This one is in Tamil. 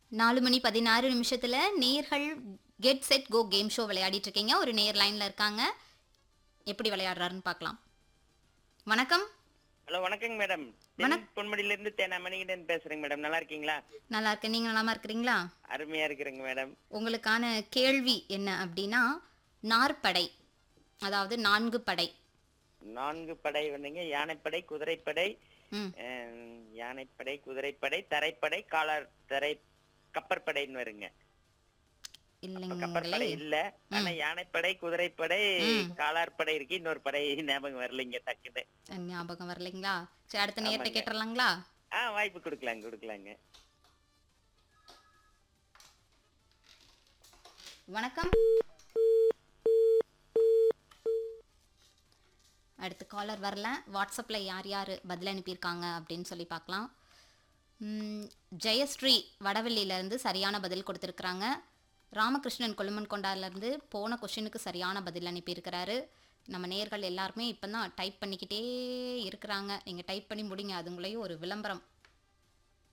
நாலு மணி பதினாறு நிமிஷத்துல நேர்கள் get set go game show விளையாடிட்டு இருக்கீங்க ஒரு நேர் லைன்ல இருக்காங்க எப்படி விளையாடுறாருன்னு பார்க்கலாம் வணக்கம் ஹலோ வணக்கங்க மேடம் வணக்- பொன்மடியில இருந்து தேனா மணிகண்டன் பேசுறேங்க மேடம் நல்லா இருக்கீங்களா நல்லா இருக்கேன் நீங்க நலமா இருக்கிறீங்களா அருமையா இருக்கிறேங்க மேடம் உங்களுக்கான கேள்வி என்ன அப்படின்னா நாற்படை அதாவது நான்கு படை நான்கு படை வந்தீங்க யானைப்படை குதிரைப்படை ம் அஹ், யானைப்படை குதிரைப்படை தரைப்படை காலார் தரை கப்பற்படைன்னு வருங்க அப்ப கப்பற்படை இல்லைங்களே இல்ல ஆனா யானைப்படை குதிரைப்படை காலார்படை இருக்கு இன்னொரு படை ஞாபகம் வரலைங்க டக்குன்னு ஞாபகம் வரலைங்களா சரி அடுத்த நேரத்தை கேட்டுறலாங்களா ஆ வாய்ப்பு கொடுக்கலாங்க கொடுக்கலாங்க வணக்கம் அடுத்த காலர் வரல வாட்ஸ்அப்பில் யார் யார் பதில் அனுப்பியிருக்காங்க அப்படின்னு சொல்லி பார்க்கலாம் ம், ஜெயஸ்ரீ வடவள்ளியிலேருந்து சரியான பதில் கொடுத்துருக்குறாங்க ராமகிருஷ்ணன் கொல்லுமன் கொண்டாலேருந்து போன கொஷினுக்கு சரியான பதில் அனுப்பியிருக்கிறாரு நம்ம நேர்கள் எல்லாருமே இப்போ தான் டைப் பண்ணிக்கிட்டே இருக்கிறாங்க நீங்கள் டைப் பண்ணி முடிங்க அதுங்களையும் ஒரு விளம்பரம்